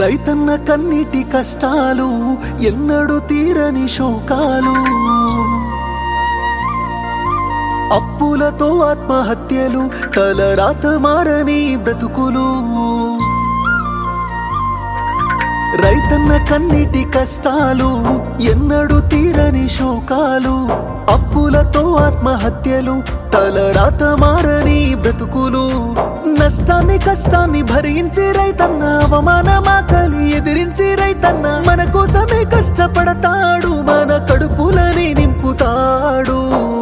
రైతన్న కన్నీటి కష్టాలు ఎన్నడు తీరని శోకాలు అప్పులతో ఆత్మహత్యలు తలరాత మారని బ్రతుకులు రైతన్న కన్నీటి కష్టాలు ఎన్నడు తీరని శోకాలు అప్పులతో ఆత్మహత్యలు తలరాత మారని బ్రతుకులు నష్టాన్ని కష్టాన్ని భరించి రైతన్న అవమానమాకలి ఎదిరించి రైతన్న మన కోసమే కష్టపడతాడు మన కడుపులని నింపుతాడు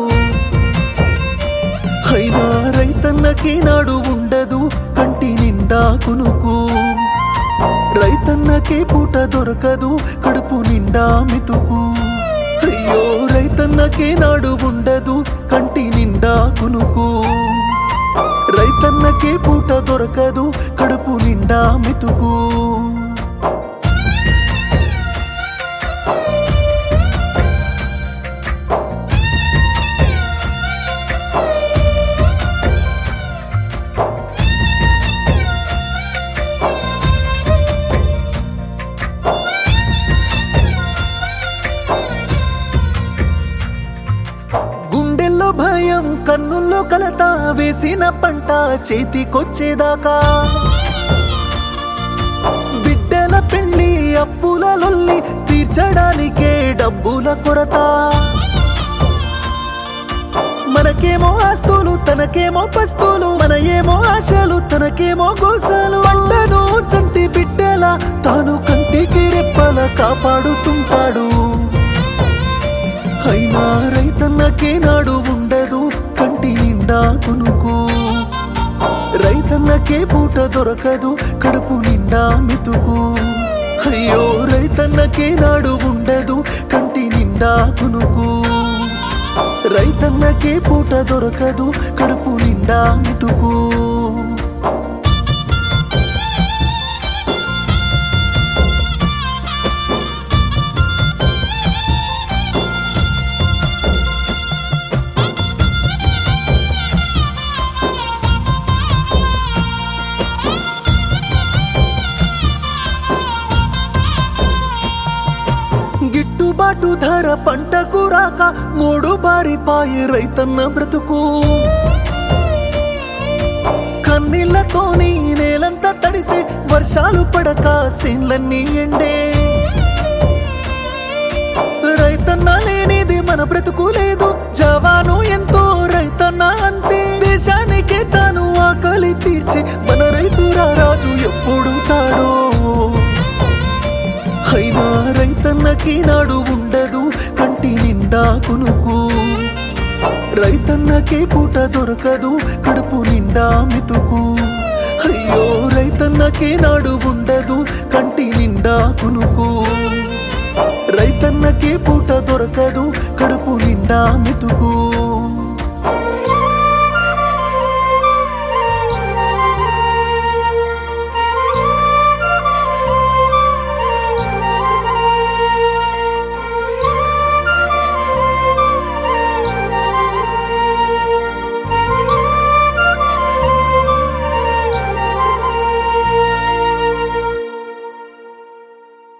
అయినా రైతన్నకి నాడు ఉండదు కంటి నిండా కునుకు రైతన్నకే పూట దొరకదు కడుపు నిండా మితుకు అయ్యో రైతన్నకే నాడు ఉండదు కంటి నిండా కునుకు రైతన్నకే పూట దొరకదు కడుపు నిండా మితుకు గుండెల్లో భయం కన్నుల్లో కలత వేసిన పంట చేతికొచ్చేదాకా బిడ్డల పెళ్లి అప్పుల లొల్లి తీర్చడానికే డబ్బుల కొరత మనకేమో ఆస్తులు తనకేమో పస్తులు మన ఏమో ఆశలు తనకేమో గోసలు అండను చంటి బిడ్డల తాను కంటికి రెప్పల కాపాడుతుంటాడు అయినా రైతన్నకే నాడు ఉండదు కంటి నిండా కొనుకు రైతన్నకే పూట దొరకదు కడుపు నిండా మెతుకు అయ్యో రైతన్నకే నాడు ఉండదు కంటి నిండా కొనుకు రైతన్నకే పూట దొరకదు కడుపు నిండా మెతుకు గిట్టుబాటు ధర పంటకు రాక మూడు బారిపాయి రైతన్న బ్రతుకు కన్నీళ్లతోని నేలంతా తడిసే వర్షాలు పడక సీన్లన్నీ ఎండే రైతన్న లేనిది మన బ్రతుకు లేదు జవాను ఎంతో రైతన్న అంతే దేశానికే తాను ఆకలి తీర్చి మన రైతురా రాజు ఎప్పుడు తాడో అయినా రైతన్నకి నాడు ఉండదు కంటి నిండా కునుకు రైతన్నకే పూట దొరకదు కడుపు నిండా మితుకు అయ్యో రైతన్నకే నాడు ఉండదు కంటి నిండా కునుకు రైతన్నకే పూట దొరకదు కడుపు నిండా మితుకు